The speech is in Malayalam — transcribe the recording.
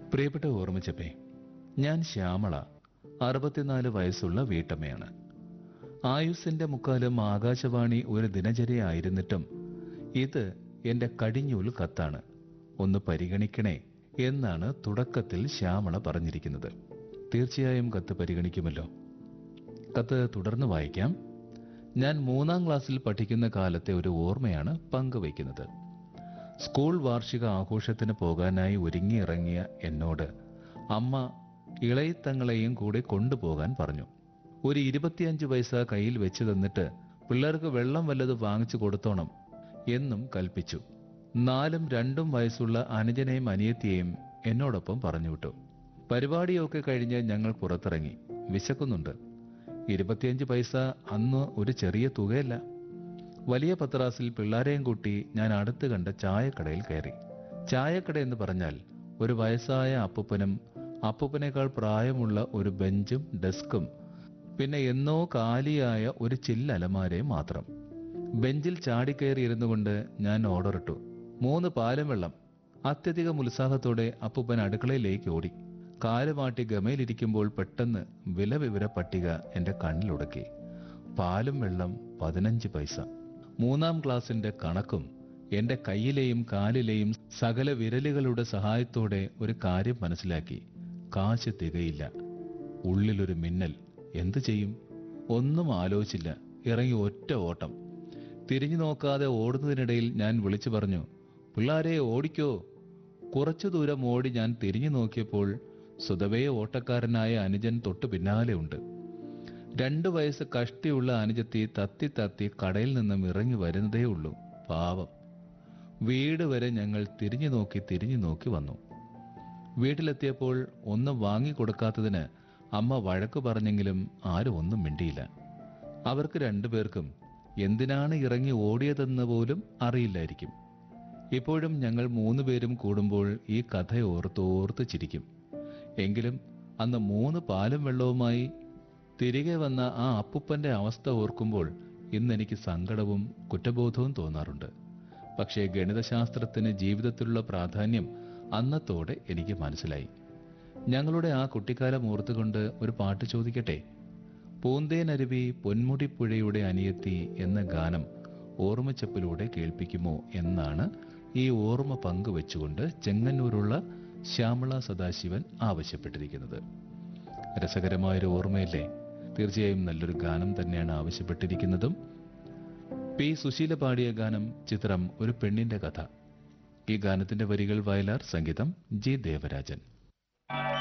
പ്രിയപ്പെട്ട ഓർമ്മിച്ചപ്പേ ഞാൻ ശ്യാമള അറുപത്തിനാല് വയസ്സുള്ള വീട്ടമ്മയാണ് ആയുസിന്റെ മുക്കാലും ആകാശവാണി ഒരു ദിനചര്യയായിരുന്നിട്ടും ഇത് എന്റെ കടിഞ്ഞൂൽ കത്താണ് ഒന്ന് പരിഗണിക്കണേ എന്നാണ് തുടക്കത്തിൽ ശ്യാമള പറഞ്ഞിരിക്കുന്നത് തീർച്ചയായും കത്ത് പരിഗണിക്കുമല്ലോ കത്ത് തുടർന്ന് വായിക്കാം ഞാൻ മൂന്നാം ക്ലാസ്സിൽ പഠിക്കുന്ന കാലത്തെ ഒരു ഓർമ്മയാണ് പങ്കുവയ്ക്കുന്നത് സ്കൂൾ വാർഷിക ആഘോഷത്തിന് പോകാനായി ഒരുങ്ങിയിറങ്ങിയ എന്നോട് അമ്മ ഇളയത്തങ്ങളെയും കൂടെ കൊണ്ടുപോകാൻ പറഞ്ഞു ഒരു ഇരുപത്തിയഞ്ച് പൈസ കയ്യിൽ വെച്ച് തന്നിട്ട് പിള്ളേർക്ക് വെള്ളം വല്ലത് വാങ്ങിച്ചു കൊടുത്തോണം എന്നും കൽപ്പിച്ചു നാലും രണ്ടും വയസ്സുള്ള അനുജനെയും അനിയത്തിയെയും എന്നോടൊപ്പം പറഞ്ഞുവിട്ടു പരിപാടിയൊക്കെ കഴിഞ്ഞ് ഞങ്ങൾ പുറത്തിറങ്ങി വിശക്കുന്നുണ്ട് ഇരുപത്തിയഞ്ച് പൈസ അന്ന് ഒരു ചെറിയ തുകയല്ല വലിയ പത്രാസിൽ പിള്ളാരെയും കൂട്ടി ഞാൻ അടുത്ത് കണ്ട ചായക്കടയിൽ കയറി ചായക്കട എന്ന് പറഞ്ഞാൽ ഒരു വയസ്സായ അപ്പൂപ്പനും അപ്പൂപ്പനേക്കാൾ പ്രായമുള്ള ഒരു ബെഞ്ചും ഡെസ്കും പിന്നെ എന്നോ കാലിയായ ഒരു ചില്ലലമാരയും മാത്രം ബെഞ്ചിൽ ചാടിക്കയറി ഇരുന്നു കൊണ്ട് ഞാൻ ഓർഡർ ഇട്ടു മൂന്ന് പാലും വെള്ളം അത്യധികം ഉത്സാഹത്തോടെ അപ്പൂപ്പൻ അടുക്കളയിലേക്ക് ഓടി കാലുമാട്ടി ഗമയിലിരിക്കുമ്പോൾ പെട്ടെന്ന് വില വിവര പട്ടിക എന്റെ കണ്ണിലുടക്കി പാലും വെള്ളം പതിനഞ്ച് പൈസ മൂന്നാം ക്ലാസിന്റെ കണക്കും എന്റെ കയ്യിലെയും കാലിലെയും സകല വിരലുകളുടെ സഹായത്തോടെ ഒരു കാര്യം മനസ്സിലാക്കി കാശ് തികയില്ല ഉള്ളിലൊരു മിന്നൽ എന്തു ചെയ്യും ഒന്നും ആലോചിച്ചില്ല ഇറങ്ങി ഒറ്റ ഓട്ടം തിരിഞ്ഞു നോക്കാതെ ഓടുന്നതിനിടയിൽ ഞാൻ വിളിച്ചു പറഞ്ഞു പിള്ളാരെ ഓടിക്കോ കുറച്ചു ദൂരം ഓടി ഞാൻ തിരിഞ്ഞു നോക്കിയപ്പോൾ സ്വതവേ ഓട്ടക്കാരനായ അനുജൻ തൊട്ടു പിന്നാലെ ഉണ്ട് രണ്ടു വയസ്സ് കഷ്ടിയുള്ള അനുജത്തി തത്തി തത്തി കടയിൽ നിന്നും ഇറങ്ങി വരുന്നതേ ഉള്ളൂ പാവം വീട് വരെ ഞങ്ങൾ തിരിഞ്ഞു നോക്കി തിരിഞ്ഞു നോക്കി വന്നു വീട്ടിലെത്തിയപ്പോൾ ഒന്നും വാങ്ങിക്കൊടുക്കാത്തതിന് അമ്മ വഴക്കു പറഞ്ഞെങ്കിലും ആരും ഒന്നും മിണ്ടിയില്ല അവർക്ക് രണ്ടുപേർക്കും എന്തിനാണ് ഇറങ്ങി ഓടിയതെന്ന് പോലും അറിയില്ലായിരിക്കും ഇപ്പോഴും ഞങ്ങൾ മൂന്ന് പേരും കൂടുമ്പോൾ ഈ കഥ ഓർത്തോർത്ത് ചിരിക്കും എങ്കിലും അന്ന് മൂന്ന് പാലും വെള്ളവുമായി തിരികെ വന്ന ആ അപ്പുപ്പന്റെ അവസ്ഥ ഓർക്കുമ്പോൾ ഇന്നെനിക്ക് സങ്കടവും കുറ്റബോധവും തോന്നാറുണ്ട് പക്ഷേ ഗണിതശാസ്ത്രത്തിന് ജീവിതത്തിലുള്ള പ്രാധാന്യം അന്നത്തോടെ എനിക്ക് മനസ്സിലായി ഞങ്ങളുടെ ആ കുട്ടിക്കാലം ഓർത്തുകൊണ്ട് ഒരു പാട്ട് ചോദിക്കട്ടെ പൂന്തേനരുവി പൊന്മുടിപ്പുഴയുടെ അനിയത്തി എന്ന ഗാനം ഓർമ്മച്ചപ്പിലൂടെ കേൾപ്പിക്കുമോ എന്നാണ് ഈ ഓർമ്മ പങ്കുവെച്ചുകൊണ്ട് ചെങ്ങന്നൂരുള്ള ശ്യാമള സദാശിവൻ ആവശ്യപ്പെട്ടിരിക്കുന്നത് രസകരമായൊരു ഓർമ്മയല്ലേ തീർച്ചയായും നല്ലൊരു ഗാനം തന്നെയാണ് ആവശ്യപ്പെട്ടിരിക്കുന്നതും പി സുശീല പാടിയ ഗാനം ചിത്രം ഒരു പെണ്ണിന്റെ കഥ ഈ ഗാനത്തിന്റെ വരികൾ വയലാർ സംഗീതം ജി ദേവരാജൻ